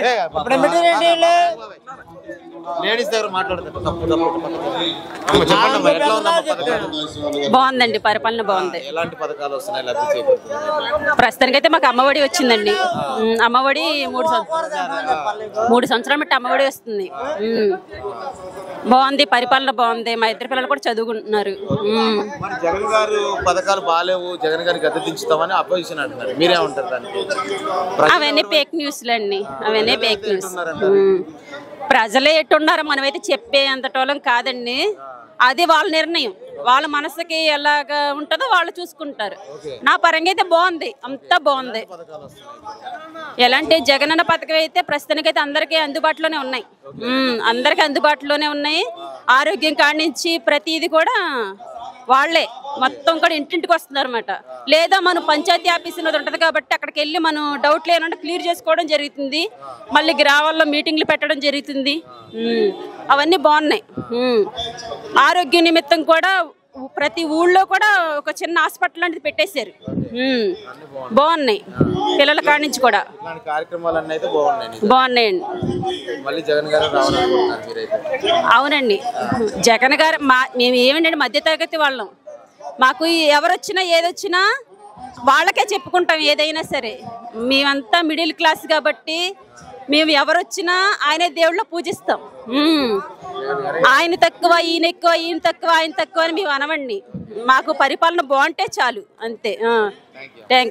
ఇప్పుడు పెట్టారండి వీళ్ళు లేడీస్ దగ్గర మాట్లాడతారు తప్పు తప్పు అమ్మ చెప్పండి అమ్మా, ఎట్లా ఉందమ్మా పథకాలు బాగుందండి పరిపాలన బాగుంది ఎలాంటి పథకాలు వస్తున్నాయి లబ్ధి చేకూరుతున్నాయి ప్రస్తుతానికైతే మాకు అమ్మఒడి వచ్చిందండి ఉమ్, అమ్మఒడి మూడు సంవత్సరాలు మూడు సంవత్సరాల మట్టి అమ్మఒడి వస్తుంది ఉమ్. బాగుంది పరిపాలన బాగుంది మా ఇద్దరు పిల్లలు కూడా చదువుకుంటున్నారు ఉమ్. మరి జగన్ గారు పథకాలు బాగాలేవు జగన్ గారికి గద్దె దించుతామని అపోజిషన్ అంటున్నారు మీరేమంటారు దానికి అవన్నీ ఫేక్ న్యూస్లు అండి అవన్నీ ఫేక్ న్యూస్ ఉమ్. ప్రజలే ఎట్టున్నారో మనమైతే చెప్పే అంతటోళం కాదండి అది వాళ్ళ నిర్ణయం వాళ్ళ మనసుకి ఎలాగా ఉంటుందో వాళ్ళు చూసుకుంటారు నా పరంగా అయితే బాగుంది అంతా బాగుంది ఎలాంటి జగనన్న పథకం అయితే ప్రస్తుతానికైతే అందరికీ అందుబాటులోనే ఉన్నాయి ఉమ్, అందరికీ అందుబాటులోనే ఉన్నాయి ఆరోగ్యం కాడి నుంచి ప్రతిది కూడా వాళ్ళే మొత్తం కూడా ఇంటింటికి వస్తున్నారు అనమాట లేదా మనం పంచాయతీ ఆఫీస్ అనేది ఉంటుంది కాబట్టి అక్కడికి వెళ్ళి మనం డౌట్లు ఏమంటే క్లియర్ చేసుకోవడం జరుగుతుంది మళ్ళీ గ్రామాల్లో మీటింగ్లు పెట్టడం జరుగుతుంది ఉమ్, అవన్నీ బాగున్నాయి ఉమ్. ఆరోగ్య నిమిత్తం కూడా ప్రతి ఊళ్ళో కూడా ఒక చిన్న హాస్పిటల్ లాంటిది పెట్టేశారు ఉమ్. బాగున్నాయి పిల్లల కాడి నుంచి కూడా ఇలాంటి కార్యక్రమాలన్నీ అయితే బాగున్నాయి నీకు. బాగున్నాయండి మళ్ళీ జగన్ గారు రావాలనుకుంటున్నారు మీరైతే అవునండి జగన్ గారు మా మేము ఏమంటే మధ్యతరగతి వాళ్ళం మాకు ఈ ఎవరు వచ్చినా ఏదొచ్చినా వాళ్ళకే చెప్పుకుంటాం ఏదైనా సరే మేమంతా మిడిల్ క్లాస్ కాబట్టి మేము ఎవరొచ్చినా ఆయనే దేవుళ్ళ పూజిస్తాం ఉమ్. ఆయన తక్కువ ఈయన ఎక్కువ ఈయన తక్కువ ఆయన తక్కువ అని మేము అనవండి మాకు పరిపాలన బాగుంటే చాలు అంతే థ్యాంక్